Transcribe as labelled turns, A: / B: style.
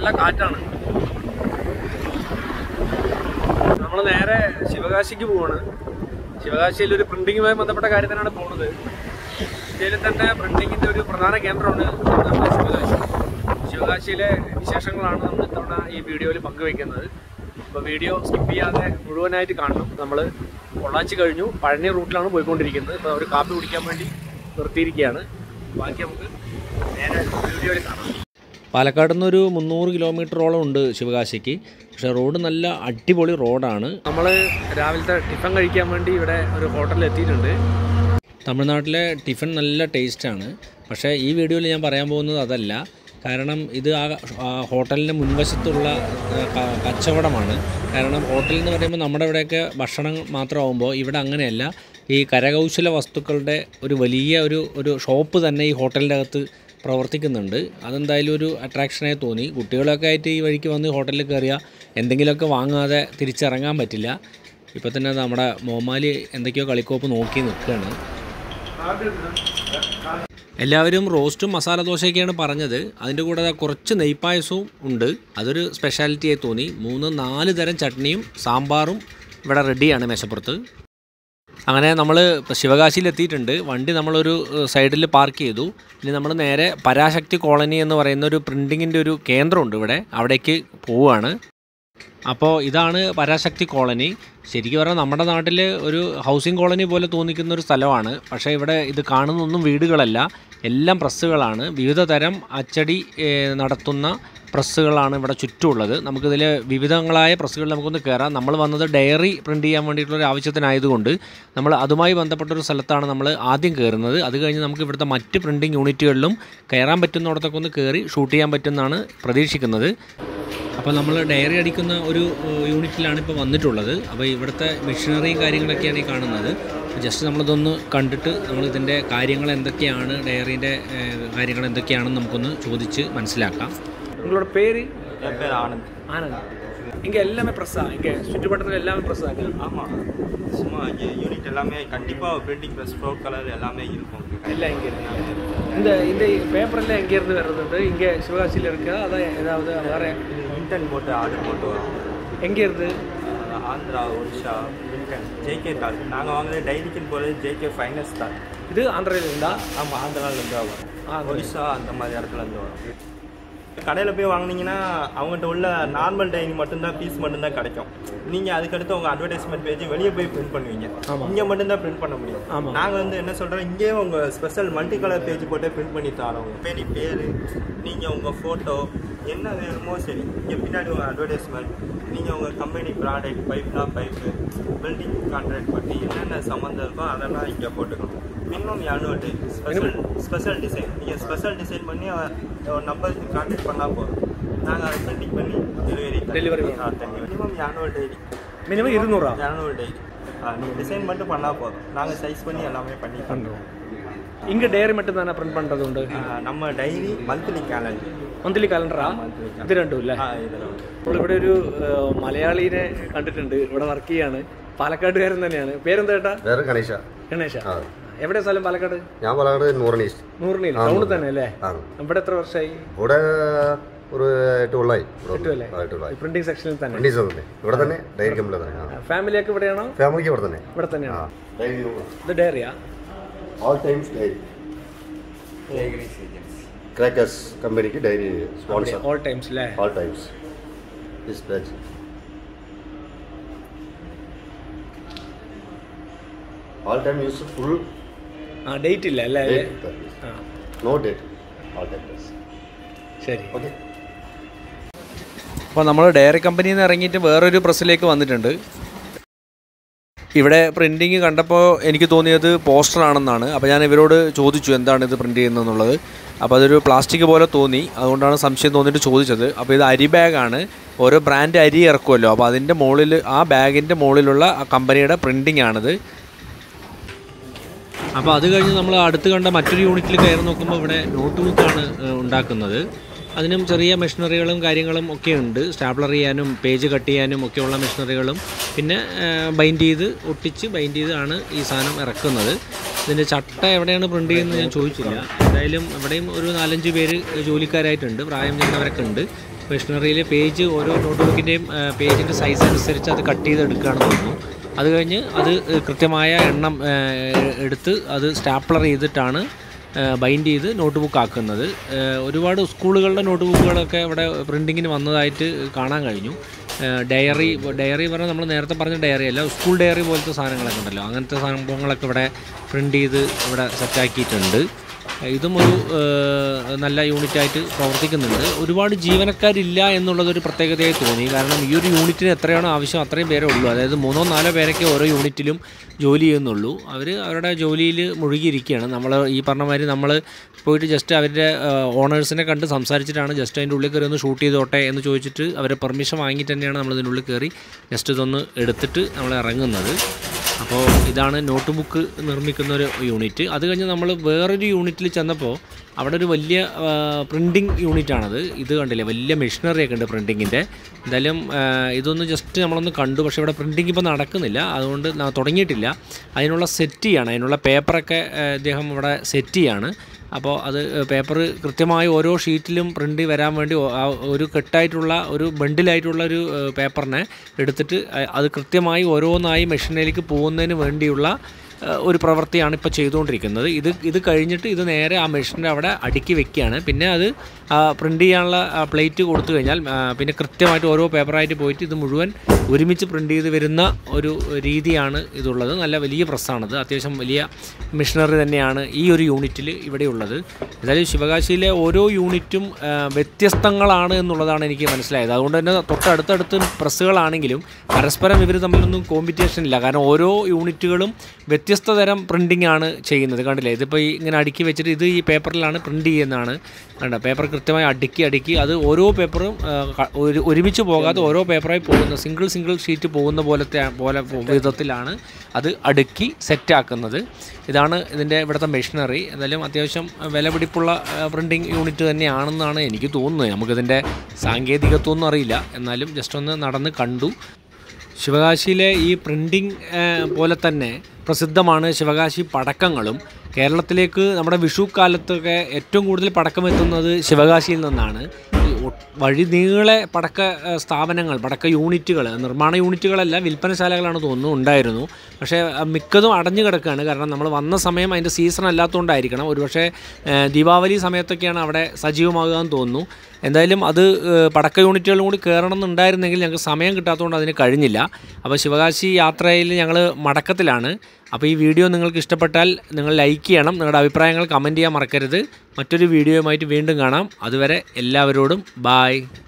A: നല്ല കാറ്റാണ് നമ്മൾ നേരെ ശിവകാശിക്ക് പോവാണ് ശിവകാശിയിൽ ഒരു പ്രിന്റിങ്ങുമായി ബന്ധപ്പെട്ട കാര്യത്തിനാണ് പോകുന്നത് ഇന്ത്യയിൽ തന്നെ പ്രിന്റിങ്ങിന്റെ ഒരു പ്രധാന കേന്ദ്രമാണ് നമ്മുടെ ശിവകാശി ശിവകാശിയിലെ വിശേഷങ്ങളാണ് നമ്മൾ ഇത്തവണ ഈ വീഡിയോയിൽ പങ്കുവെക്കുന്നത് അപ്പോൾ വീഡിയോ സ്കിപ്പ് ചെയ്യാതെ മുഴുവനായിട്ട് കാണണം നമ്മൾ പൊള്ളാച്ചി കഴിഞ്ഞു പഴനി റൂട്ടിലാണ് പോയിക്കൊണ്ടിരിക്കുന്നത് ഇപ്പോൾ ഒരു കാപ്പി കുടിക്കാൻ വേണ്ടി നിർത്തിയിരിക്കുകയാണ് ബാക്കി നമുക്ക് നേരെ വീഡിയോയിൽ കാണാം പാലക്കാട് നിന്ന് ഒരു മുന്നൂറ് കിലോമീറ്ററോളം ഉണ്ട് ശിവകാശിക്ക് പക്ഷേ റോഡ് നല്ല അടിപൊളി റോഡാണ് നമ്മൾ രാവിലത്തെ ടിഫൻ കഴിക്കാൻ വേണ്ടി ഇവിടെ ഒരു ഹോട്ടലിൽ എത്തിയിട്ടുണ്ട് തമിഴ്നാട്ടിലെ ടിഫിൻ നല്ല ടേസ്റ്റാണ് പക്ഷേ ഈ വീഡിയോയിൽ ഞാൻ പറയാൻ പോകുന്നത് അതല്ല കാരണം ഇത് ആ ആ ഹോട്ടലിൻ്റെ മുൻവശത്തുള്ള ആ, ക- കച്ചവടമാണ് കാരണം ഹോട്ടൽ എന്ന് പറയുമ്പോൾ നമ്മുടെ ഇവിടെയൊക്കെ ഭക്ഷണം മാത്രമാകുമ്പോൾ ഇവിടെ അങ്ങനെയല്ല ഈ കരകൗശല വസ്തുക്കളുടെ ഒരു വലിയ ഒരു ഒരു ഷോപ്പ് തന്നെ ഈ ഹോട്ടലിൻ്റെ അകത്ത് പ്രവർത്തിക്കുന്നുണ്ട് അതെന്തായാലും ഒരു അട്രാക്ഷനായി തോന്നി കുട്ടികളൊക്കെ ആയിട്ട് ഈ വഴിക്ക് വന്ന് ഹോട്ടലിൽ കയറിയാൽ എന്തെങ്കിലുമൊക്കെ വാങ്ങാതെ തിരിച്ചിറങ്ങാൻ പറ്റില്ല ഇപ്പോൾ തന്നെ നമ്മുടെ മോമാലി എന്തൊക്കെയോ കളിക്കോപ്പ് നോക്കി നിൽക്കുകയാണ് എല്ലാവരും റോസ്റ്റും മസാല ദോശയൊക്കെയാണ് പറഞ്ഞത് അതിൻ്റെ കൂടെ ദാ കുറച്ച് നെയ്പ്പായസവും ഉണ്ട് അതൊരു സ്പെഷ്യാലിറ്റിയായി തോന്നി മൂന്ന് നാല് തരം ചട്നിയും സാമ്പാറും ഇവിടെ റെഡിയാണ് മേശപ്പുറത്ത് അങ്ങനെ നമ്മൾ ശിവകാശിയിൽ എത്തിയിട്ടുണ്ട് വണ്ടി നമ്മളൊരു സൈഡിൽ പാർക്ക് ചെയ്തു ഇനി നമ്മൾ നേരെ പരാശക്തി കോളനി എന്ന് പറയുന്ന ഒരു പ്രിൻറ്റിങ്ങിൻ്റെ ഒരു കേന്ദ്രമുണ്ട് ഇവിടെ അവിടേക്ക് പോവുകയാണ് അപ്പോൾ ഇതാണ് പരാശക്തി കോളനി ശരിക്കും പറഞ്ഞാൽ നമ്മുടെ നാട്ടിൽ ഒരു ഹൗസിംഗ് കോളനി പോലെ തോന്നിക്കുന്ന ഒരു സ്ഥലമാണ് പക്ഷേ ഇവിടെ ഇത് കാണുന്നൊന്നും വീടുകളല്ല എല്ലാം പ്രസ്സുകളാണ് വിവിധ തരം അച്ചടി ഏഹ്, നടത്തുന്ന പ്രസ്സുകളാണ് ഇവിടെ ചുറ്റുമുള്ളത് നമുക്കിതിൽ വിവിധങ്ങളായ പ്രസ്സുകൾ നമുക്കൊന്ന് കയറാം നമ്മൾ വന്നത് ഡയറി പ്രിൻറ്റ് ചെയ്യാൻ വേണ്ടിയിട്ടുള്ള ഒരു ആവശ്യത്തിനായതുകൊണ്ട് നമ്മൾ അതുമായി ബന്ധപ്പെട്ട ഒരു സ്ഥലത്താണ് നമ്മൾ ആദ്യം കയറുന്നത് അത് കഴിഞ്ഞ് നമുക്ക് ഇവിടുത്തെ മറ്റ് പ്രിൻറ്റിംഗ് യൂണിറ്റുകളിലും കയറാൻ പറ്റുന്നിടത്തൊക്കെ ഒന്ന് കയറി ഷൂട്ട് ചെയ്യാൻ പറ്റുമെന്നാണ് പ്രതീക്ഷിക്കുന്നത് അപ്പോൾ നമ്മൾ ഡയറി അടിക്കുന്ന ഒരു ഏഹ്, യൂണിറ്റിലാണ് ഇപ്പോൾ വന്നിട്ടുള്ളത് അപ്പോൾ ഇവിടുത്തെ മെഷീനറിയും കാര്യങ്ങളൊക്കെയാണ് ഈ കാണുന്നത് ജസ്റ്റ് നമ്മളിതൊന്ന് കണ്ടിട്ട് നമ്മൾ ഇതിൻ്റെ കാര്യങ്ങൾ എന്തൊക്കെയാണ് ഡയറീൻ്റെ കാര്യങ്ങൾ എന്തൊക്കെയാണെന്ന് നമുക്കൊന്ന് ചോദിച്ച് മനസ്സിലാക്കാം നിങ്ങളുടെ പേര്
B: என் பேர் ஆனந்த்
A: ஆனந்த் இங்கே எல்லாமே ப்ரெஸ்ஸா இங்கே சுற்றுப்பட்டத்தில் எல்லாமே ப்ரெஸ்ஸா
B: ஆமாம் சும்மா இங்கே யூனிட் எல்லாமே கண்டிப்பாக பிரிண்டிங் ப்ரெஸ் ப்ரௌட் கலர் எல்லாமே இருக்கும்
A: எல்லாம் இங்கே இருக்கு இந்த இந்த பேப்பரெல்லாம் எங்கேருந்து வர்றது இங்கே சிவகாசியில் இருக்கா அதான் ஏதாவது வேறு
B: இன்டன் போட்டு ஆர்டர் போட்டு வரோம்
A: எங்கேருந்து
B: அஹ் ஆந்திரா ஒடிஷா இன்டன் ஜேகே தால் நாங்கள் வாங்குறது டைரிக்குன்னு போகிறது ஜேகே ஃபைனஸ் தால்
A: இது ஆந்திராவில் இருந்தா
B: ஆமாம் ஆந்திராவிலேருந்து வரும்
A: ஆந்திரா.
B: ஒடிஷா அந்த மாதிரி இடத்துலேருந்து வரும் கடையில் போய் வாங்குனீங்கன்னா அவங்ககிட்ட உள்ள நார்மல் டைரி மட்டும்தான் பீஸ் மட்டும்தான் கிடைக்கும் நீங்கள் அதுக்கடுத்து உங்கள் அட்வர்டைஸ்மெண்ட் பேஜ் வெளியே போய் பிரிண்ட் பண்ணுவீங்க
A: ஆமா.
B: இங்கே மட்டும்தான் பிரிண்ட் பண்ண முடியும்
A: ஆமா.
B: நாங்கள் வந்து என்ன சொல்கிறோம் இங்கேயே உங்கள் ஸ்பெஷல் மல்டி கலர் பேஜ் போட்டு பிரிண்ட் பண்ணி தரோம் பேர் பேர் நீங்கள் உங்கள் ஃபோட்டோ என்ன வேணுமோ சரி இங்கே பின்னாடி உங்கள் அட்வர்டைஸ்மெண்ட் நீங்கள் உங்கள் கம்பெனி ப்ராடக்ட் பைப்னா பைப்பு பில்டிங் கான்ட்ராக்ட் பண்ணி என்னென்ன சம்மந்தம் இருக்கோ அதெல்லாம் இங்கே போட்டுக்கணும் மினிமம் இரநூறு டைம் ஸ்பெஷல் ஸ்பெஷல் டிசைன் நீங்கள் ஸ்பெஷல் டிசைன் பண்ணி ஒரு நம்பருக்கு கான்டாக்ட் பண்ணால் போதும் நாங்கள் அதை பிரிண்டிங் பண்ணி டெலிவரி
A: Delivery
B: மினிமம் இரநூறு டைரி
A: மினிமம் இருநூறா
B: இரநூறு டைரி நீங்கள் டிசைன் மட்டும் பண்ணால் போதும் நாங்கள் சைஸ் பண்ணி எல்லாமே பண்ணி பண்ணுறோம்
A: இங்கே டயரி மட்டும் தானே பிரிண்ட் பண்ணுறது உண்டு
B: நம்ம டைரி மந்த்லி கேலண்டர்
A: മന്ത്ലി കലണ്ടറാ ഇത് രണ്ടും ഇല്ലേ
B: இதில்
A: നമ്മളിവിടെ ഒരു ഏഹ്, മലയാളീനെ കണ്ടിട്ടുണ്ട് ഇവിടെ വർക്ക് ചെയ്യാണ് പാലക്കാട്ടുകാരൻ തന്നെയാണ് പേരെന്താ ചേട്ടാ
C: വേറെ ഗണേശ
A: ഗണേശ എവിടെ സ്ഥലം പാലക്കാട്
C: ഞാൻ പാലക്കാട് നൂറണി ഈസ്റ്റ്
A: നൂറിനില്ല ടൗണിൽ തന്നെ അല്ലേ
C: ആണ്
A: ഇവിടെ എത്ര വർഷമായി
C: ഇവിടെ ഒരു എട്ട് കൊള്ളായി ഇവിടെ
A: എട്ട് കൊല്ലായി.
C: ആ, എട്ട് കൊള്ളായി
A: പ്രിന്റിംഗ് സെക്ഷനിൽ തന്നെ
C: രണ്ടീസം തന്നെ ഇവിടെ തന്നെ ഡയറി കമ്പനി തന്നെ ആ
A: ഫാമിലി ഒക്കെ ഇവിടെയാണോ
C: ഫാമിലിക്ക് ഇവിടെ തന്നെ
A: ഇവിടെ
C: ആ
A: തന്നെയാണ്
C: ഡയറി
A: ഇത് ഡയറിയാ
C: ഓൾ ടൈംസ് ഡയറി ക്രാക്കേഴ്സ് കമ്പനിക്ക് ഡയറി സ്പോൺസർ
A: ഓൾ ടൈംസ് അല്ലേ
C: all times dispatch all time use full
A: ആ ഡേറ്റ് ഇല്ല അല്ലേ ആ
C: നോ ഡേറ്റ് ഓൾ ടൈം
A: ശരി
C: ഓക്കെ
A: അപ്പോൾ നമ്മൾ ഡയറി കമ്പനിയിൽ നിന്ന് ഇറങ്ങിയിട്ട് വേറൊരു പ്രസ്സിലേക്ക് വന്നിട്ടുണ്ട് ഇവിടെ പ്രിൻറ്റിങ് കണ്ടപ്പോൾ എനിക്ക് തോന്നിയത് പോസ്റ്റർ ആണെന്നാണ് അപ്പോൾ ഞാൻ ഇവരോട് ചോദിച്ചു എന്താണ് ഇത് പ്രിൻറ്റ് ചെയ്യുന്നതെന്നുള്ളത് അപ്പോൾ അതൊരു പ്ലാസ്റ്റിക് പോലെ തോന്നി അതുകൊണ്ടാണ് സംശയം തോന്നിയിട്ട് ചോദിച്ചത് അപ്പോൾ ഇത് അരി ബാഗാണ് ഓരോ ബ്രാൻഡ് അരി ഇറക്കുമല്ലോ അപ്പോൾ അതിൻ്റെ മുകളിൽ ആ ബാഗിൻ്റെ മുകളിലുള്ള ആ കമ്പനിയുടെ പ്രിൻറ്റിംഗ് ആണിത് അപ്പോൾ അത് കഴിഞ്ഞ് നമ്മൾ അടുത്ത് കണ്ട മറ്റൊരു യൂണിറ്റിൽ കയറി നോക്കുമ്പോൾ ഇവിടെ നോട്ട് ബുക്കാണ് ഏഹ്, ഉണ്ടാക്കുന്നത് അതിനും ചെറിയ മെഷീനറികളും കാര്യങ്ങളും ഒക്കെ ഉണ്ട് സ്റ്റാപ്ലർ ചെയ്യാനും പേജ് കട്ട് ചെയ്യാനും ഒക്കെയുള്ള മെഷീനറികളും പിന്നെ ബൈൻഡ് ചെയ്ത് ഒട്ടിച്ച് ബൈൻഡ് ചെയ്താണ് ഈ സാധനം ഇറക്കുന്നത് ഇതിൻ്റെ ചട്ട എവിടെയാണ് പ്രിൻ്റ് ചെയ്യുന്നത് ഞാൻ ചോദിച്ചില്ല എന്തായാലും ഇവിടെയും ഒരു നാലഞ്ച് പേര് ജോലിക്കാരായിട്ടുണ്ട് പ്രായം ചെന്നവരൊക്കെ ഉണ്ട് മെഷീനറിയിൽ പേജ് ഓരോ നോട്ട് ബുക്കിൻ്റെയും പേജിൻ്റെ സൈസ് അനുസരിച്ച് അത് കട്ട് ചെയ്ത് എടുക്കുകയാണെന്ന് തോന്നുന്നു അത് കഴിഞ്ഞ് അത് കൃത്യമായ എണ്ണം ആ, എടുത്ത് അത് സ്റ്റാപ്ലർ ചെയ്തിട്ടാണ് ബൈൻഡ് ചെയ്ത് നോട്ട് ബുക്ക് ആക്കുന്നത് ആ, ഒരുപാട് സ്കൂളുകളുടെ നോട്ട് ബുക്കുകളൊക്കെ ഇവിടെ പ്രിൻറ്റിങ്ങിന് വന്നതായിട്ട് കാണാൻ കഴിഞ്ഞു ആ, ഡയറി ഡയറി പറഞ്ഞാൽ നമ്മൾ നേരത്തെ പറഞ്ഞ ഡയറി അല്ല സ്കൂൾ ഡയറി പോലത്തെ സാധനങ്ങളൊക്കെ ഉണ്ടല്ലോ അങ്ങനത്തെ സംഭവങ്ങളൊക്കെ ഇവിടെ പ്രിൻ്റ് ചെയ്ത് ഇവിടെ സെറ്റാക്കിയിട്ടുണ്ട് ഇതും ഒരു ആ, നല്ല യൂണിറ്റായിട്ട് പ്രവർത്തിക്കുന്നുണ്ട് ഒരുപാട് ജീവനക്കാരില്ല എന്നുള്ളതൊരു പ്രത്യേകതയായി തോന്നി കാരണം ഈ ഒരു യൂണിറ്റിന് എത്രയാണോ ആവശ്യം അത്രയും പേരേ ഉള്ളൂ അതായത് മൂന്നോ നാലോ പേരൊക്കെ ഓരോ യൂണിറ്റിലും ജോലി ചെയ്യുന്നുള്ളൂ അവർ അവരുടെ ജോലിയിൽ മുഴുകിയിരിക്കുകയാണ് നമ്മൾ ഈ പറഞ്ഞ മാതിരി നമ്മൾ പോയിട്ട് ജസ്റ്റ് അവരുടെ ഓണേഴ്സിനെ കണ്ട് സംസാരിച്ചിട്ടാണ് ജസ്റ്റ് അതിൻ്റെ ഉള്ളിൽ കയറി ഒന്ന് ഷൂട്ട് ചെയ്തോട്ടെ എന്ന് ചോദിച്ചിട്ട് അവരെ പെർമിഷൻ വാങ്ങിയിട്ട് തന്നെയാണ് നമ്മൾ ഇതിൻ്റെ ഉള്ളിൽ കയറി ജസ്റ്റ് ഇതൊന്ന് എടുത്തിട്ട് നമ്മൾ ഇറങ്ങുന്നത് അപ്പോൾ ഇതാണ് നോട്ട് ബുക്ക് നിർമ്മിക്കുന്ന ഒരു യൂണിറ്റ് അത് കഴിഞ്ഞ് നമ്മൾ വേറൊരു യൂണിറ്റിൽ ചെന്നപ്പോൾ അവിടെ ഒരു വലിയ പ്രിൻറ്റിങ് യൂണിറ്റാണത് ഇത് കണ്ടില്ലേ വലിയ മെഷീനറി ഒക്കെ ഉണ്ട് പ്രിൻറ്റിങ്ങിൻ്റെ എന്തായാലും ആ, ഇതൊന്ന് ജസ്റ്റ് നമ്മളൊന്ന് കണ്ടു പക്ഷേ ഇവിടെ പ്രിൻറ്റിങ് ഇപ്പോൾ നടക്കുന്നില്ല അതുകൊണ്ട് ന- തുടങ്ങിയിട്ടില്ല അതിനുള്ള സെറ്റ് ചെയ്യാണ് അതിനുള്ള പേപ്പറൊക്കെ ആ, ഇദ്ദേഹം ഇവിടെ സെറ്റ് ചെയ്യാണ് അപ്പോൾ അത് പേപ്പർ കൃത്യമായി ഓരോ ഷീറ്റിലും പ്രിൻ്റ് വരാൻ വേണ്ടി ഒ- ആ ഒരു കെട്ടായിട്ടുള്ള ഒരു ബണ്ടിലായിട്ടുള്ള ഒരു ഏഹ്, പേപ്പറിനെ എടുത്തിട്ട് അ- അത് കൃത്യമായി ഓരോന്നായി മെഷീനിലേക്ക് പോകുന്നതിന് വേണ്ടിയുള്ള ഏഹ്, ഒരു പ്രവൃത്തിയാണ് ഇപ്പോൾ ചെയ്തുകൊണ്ടിരിക്കുന്നത് ഇത് ഇത് കഴിഞ്ഞിട്ട് ഇത് നേരെ ആ മെഷീൻ്റെ അവിടെ അടുക്കി വെക്കുകയാണ് പിന്നെ അത് പ്രിൻ്റ് ചെയ്യാനുള്ള പ്ലേറ്റ് കൊടുത്തു കഴിഞ്ഞാൽ ആ, പിന്നെ കൃത്യമായിട്ട് ഓരോ പേപ്പറായിട്ട് പോയിട്ട് ഇത് മുഴുവൻ ഒരുമിച്ച് പ്രിൻ്റ് ചെയ്ത് വരുന്ന ഒരു രീതിയാണ് ഇതുള്ളത് നല്ല വലിയ പ്രസ്സാണത് അത്യാവശ്യം വലിയ മെഷീനറി തന്നെയാണ് ഈ ഒരു യൂണിറ്റിൽ ഇവിടെയുള്ളത് എന്തായാലും ശിവകാശിയിലെ ഓരോ യൂണിറ്റും ആ, വ്യത്യസ്തങ്ങളാണ് എന്നുള്ളതാണ് എനിക്ക് മനസ്സിലായത് അതുകൊണ്ട് തന്നെ തൊട്ടടുത്തടുത്ത് പ്രസ്സുകളാണെങ്കിലും പരസ്പരം ഇവർ തമ്മിലൊന്നും കോമ്പറ്റീഷൻ ഇല്ല കാരണം ഓരോ യൂണിറ്റുകളും വ്യത്യസ്ത തരം പ്രിൻറ്റിംഗ് ആണ് ചെയ്യുന്നത് കണ്ടില്ലേ ഇതിപ്പോൾ ഈ ഇങ്ങനെ അടുക്കി വെച്ചിട്ട് ഇത് ഈ പേപ്പറിലാണ് പ്രിൻറ്റ് ചെയ്യുന്നതാണ് കണ്ട പേപ്പർ കൃത്യമായി അടുക്കി അടുക്കി അത് ഓരോ പേപ്പറും ആ, ക- ഒരു ഒരുമിച്ച് പോകാതെ ഓരോ പേപ്പറായി പോകുന്ന സിംഗിൾ സിംഗിൾ ഷീറ്റ് പോകുന്ന പോലത്തെ പോലെ വിധത്തിലാണ് അത് അടുക്കി സെറ്റാക്കുന്നത് ഇതാണ് ഇതിൻ്റെ ഇവിടുത്തെ മെഷീനറി എന്തായാലും അത്യാവശ്യം വില പിടിപ്പുള്ള പ്രിൻറ്റിങ് യൂണിറ്റ് തന്നെയാണെന്നാണ് എനിക്ക് തോന്നുന്നത് നമുക്കിതിൻ്റെ സാങ്കേതികത്വമൊന്നും അറിയില്ല എന്നാലും ജസ്റ്റ് ഒന്ന് നടന്ന് കണ്ടു ശിവകാശിയിലെ ഈ പ്രിൻറ്റിങ് പോലെ തന്നെ പ്രസിദ്ധമാണ് ശിവകാശി പടക്കങ്ങളും കേരളത്തിലേക്ക് നമ്മുടെ വിഷു കാലത്തൊക്കെ ഏറ്റവും കൂടുതൽ പടക്കം എത്തുന്നത് ശിവകാശിയിൽ നിന്നാണ് ഈ ഒ- വഴി നീളെ പടക്ക ഏഹ്, സ്ഥാപനങ്ങൾ പടക്ക യൂണിറ്റുകൾ നിർമ്മാണ യൂണിറ്റുകളല്ല വിൽപ്പനശാലകളാണ് തോന്നുന്നു ഉണ്ടായിരുന്നു പക്ഷേ അഹ്, മിക്കതും അടഞ്ഞു കിടക്കുകയാണ് കാരണം നമ്മൾ വന്ന സമയം അതിൻ്റെ സീസൺ അല്ലാത്തതുകൊണ്ടായിരിക്കണം ഒരുപക്ഷെ ഏഹ്, ദീപാവലി സമയത്തൊക്കെയാണ് അവിടെ സജീവമാകുക എന്ന് തോന്നുന്നു എന്തായാലും അത് ഏഹ്, പടക്ക യൂണിറ്റുകളും കൂടി കയറണം എന്നുണ്ടായിരുന്നെങ്കിൽ ഞങ്ങൾക്ക് സമയം കിട്ടാത്തതുകൊണ്ട് അതിന് കഴിഞ്ഞില്ല അപ്പോൾ ശിവകാശി യാത്രയിൽ ഞങ്ങൾ മടക്കത്തിലാണ് അപ്പോൾ ഈ വീഡിയോ നിങ്ങൾക്ക് ഇഷ്ടപ്പെട്ടാൽ നിങ്ങൾ ലൈക്ക് ചെയ്യണം നിങ്ങളുടെ അഭിപ്രായങ്ങൾ കമൻറ്റ് ചെയ്യാൻ മറക്കരുത് മറ്റൊരു വീഡിയോയുമായിട്ട് വീണ്ടും കാണാം അതുവരെ എല്ലാവരോടും ബായ്